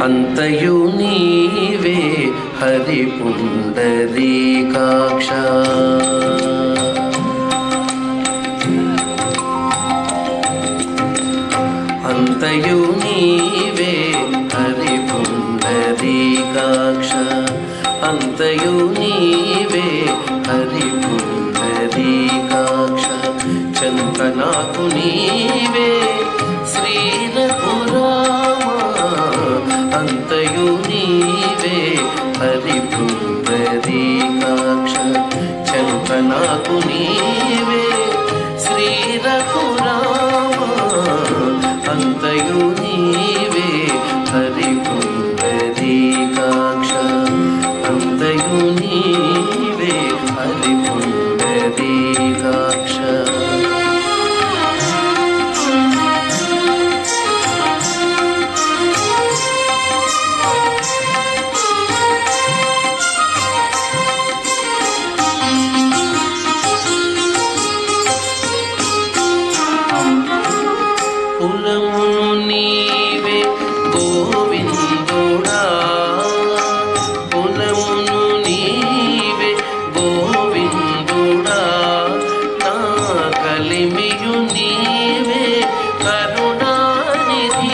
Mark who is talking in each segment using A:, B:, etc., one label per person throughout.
A: అంతయు నీవే హరి పుండరీకాక్ష అంతయు నీవే హరి పుండరీకాక్ష అంతయు నీవే హరి పుండరీకాక్ష చంతనాకు నీవే శ్రీరఘురామ అంతయు నీవే హరి పుండరీకాక్ష చంతనాకు నీవే శ్రీరఘురామ అంతయు నీవే హరి పుండరీకాక్ష అంతయు నీవే హరి పుండరీకాక్ష కులమును నీవే గోవిందుడా కులమును నీవే గోవిందుడా నా కలిమియు నీవే కరుణానిధి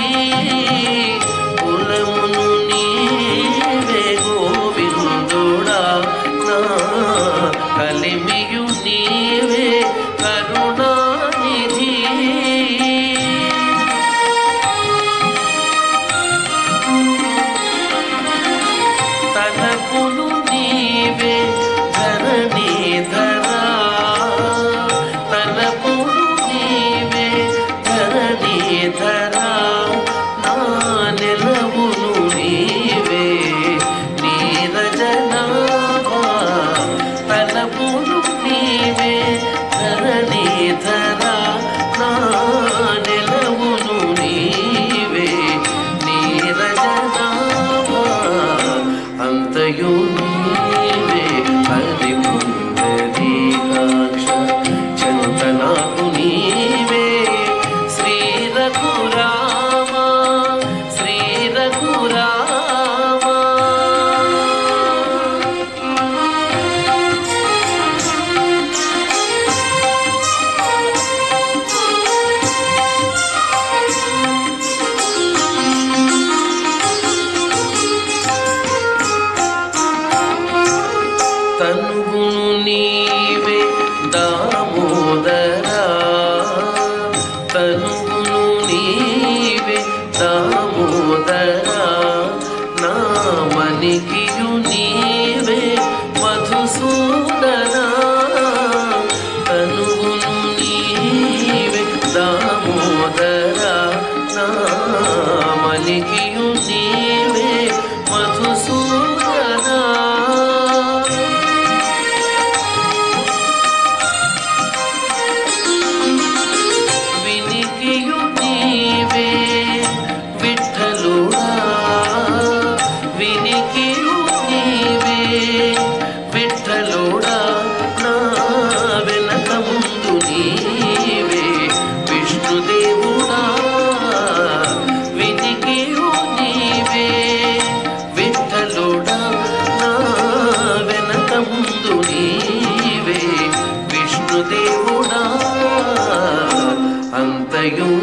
A: కులమును నీవే గోవిందుడా నా కలిమియు నీవే కరుణానిధి తలపులు నీవే ధరణి ధరా తలపులు నీవే ధరణి ధరా నా నిలవులు నీవే నీరజనాభా తలపులు నీవే ధరణి ధరా నా నిలవులు నీవే నీరజనాభా అంతయు నీవే హరి పుండరీకాక్ష చంతనాకు నీవే శ్రీ రఘురామ శ్రీ రఘురామ తనువును నీవే దామోదరా తనువును నీవే దామోదరా నామనికియు నీవే మధుసూదనా తనువును నీవే దామోదరా నామనికియు నీవే మధుసూదనా వినికియు నీవే విఠలుడా వినికియు నీవే విఠలుడా నా వెనక ముందు నీవే విష్ణుదేవుడా వినికియు నీవే విఠలుడా నా వెనక ముందు నీవే విష్ణుదేవుడా అంతయు